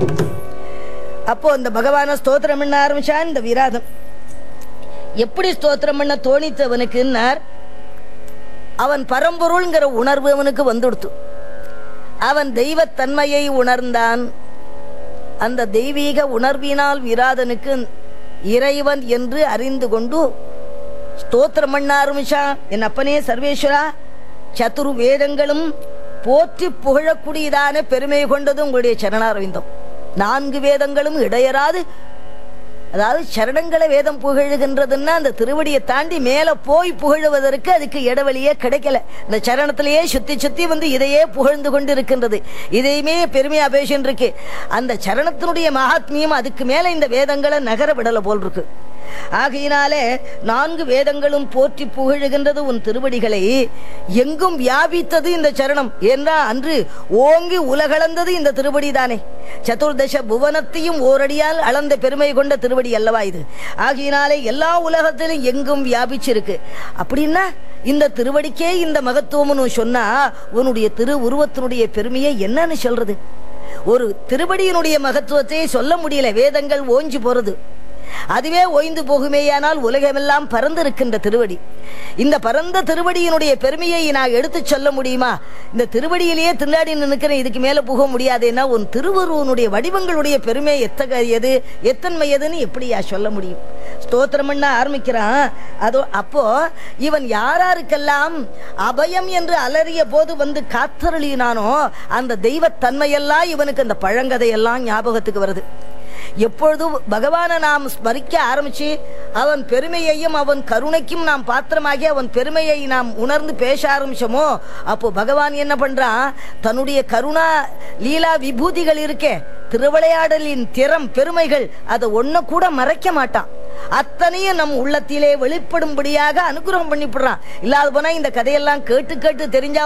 அப்போ அந்த பகவான ஸ்தோத்திரம் பண்ண ஆரம்பிச்சான் இந்த விராதம் எப்படி ஸ்தோத்திரம் பண்ண தோணித்து அவனுக்குன்னார் அவன் பரம்பொருள்ங்கிற உணர்வு அவனுக்கு வந்துடுத்து அவன் தெய்வத்தன்மையை உணர்ந்தான் அந்த தெய்வீக உணர்வினால் விராதனுக்கு இறைவன் என்று அறிந்து கொண்டு ஸ்தோத்திரம் பண்ண ஆரம்பிச்சான் என் அப்பனே சர்வேஸ்வரா சதுரு வேதங்களும் போற்றி புகழக்கூடியதான பெருமை கொண்டது உங்களுடைய சரணாரவிந்தம் நான்கு வேதங்களும் இடையராது அதாவது சரணங்களை வேதம் புகழுகின்றதுன்னா அந்த திருவடியை தாண்டி மேல போய் புகழுவதற்கு அதுக்கு இடவெளியே கிடைக்கல இந்த சரணத்திலேயே சுத்தி சுத்தி வந்து இதையே புகழ்ந்து கொண்டு இருக்கின்றது இதையுமே பெருமையா பேசின்னு இருக்கு அந்த சரணத்தினுடைய மகாத்மியம் அதுக்கு மேல இந்த வேதங்களை நகர விடல போல் இருக்கு ஆகையினாலே நான்கு வேதங்களும் போற்றி புகழுகின்றது உன் திருவடிகளை எங்கும் வியாபித்தது இந்த சரணம் என்றா அன்று ஓங்கி உலகளந்தது இந்த திருவடி தானே சதுர்தச புவனத்தையும் ஓரடியால் அளந்த பெருமை கொண்ட திருவடி அல்லவா இது ஆகையினாலே எல்லா உலகத்திலும் எங்கும் வியாபிச்சிருக்கு அப்படின்னா இந்த திருவடிக்கே இந்த மகத்துவம்னு சொன்னா உன்னுடைய திரு உருவத்தினுடைய பெருமையை என்னன்னு சொல்றது ஒரு திருவடியினுடைய மகத்துவத்தை சொல்ல முடியல வேதங்கள் ஓஞ்சி போறது அதுவே ஓய்ந்து போகுமேயானால் உலகமெல்லாம் பறந்து இருக்கின்ற திருவடி இந்த பரந்த திருவடியினுடைய பெருமையை நான் எடுத்து சொல்ல முடியுமா இந்த திருவடியிலேயே திண்டாடி நிற்கிறேன் இதுக்கு மேல போக முடியாதுன்னா உன் திருவருவனுடைய வடிவங்களுடைய பெருமை எத்தகையது எத்தன்மையதுன்னு எப்படியா சொல்ல முடியும் ஸ்தோத்திரம் பண்ண ஆரம்பிக்கிறான் அதோ அப்போ இவன் யாராருக்கெல்லாம் அபயம் என்று அலறிய போது வந்து காத்தருளினானோ அந்த தெய்வத்தன்மையெல்லாம் இவனுக்கு அந்த பழங்கதையெல்லாம் ஞாபகத்துக்கு வருது எப்பொழுதும் பகவானை நாம் ஸ்மரிக்க ஆரம்பிச்சு அவன் பெருமையையும் அவன் கருணைக்கும் நாம் பாத்திரமாகி அவன் பெருமையை நாம் உணர்ந்து பேச ஆரம்பிச்சோமோ அப்போ பகவான் என்ன பண்றான் தன்னுடைய கருணா லீலா விபூதிகள் இருக்கே திருவிளையாடலின் திறம் பெருமைகள் அதை ஒன்ன கூட மறைக்க மாட்டான் அத்தனையும் நம் உள்ளத்திலே வெளிப்படும்படியாக அனுகிரகம் பண்ணிவிடுறான் இல்லாத போனா இந்த கதையெல்லாம் கேட்டு கேட்டு தெரிஞ்சா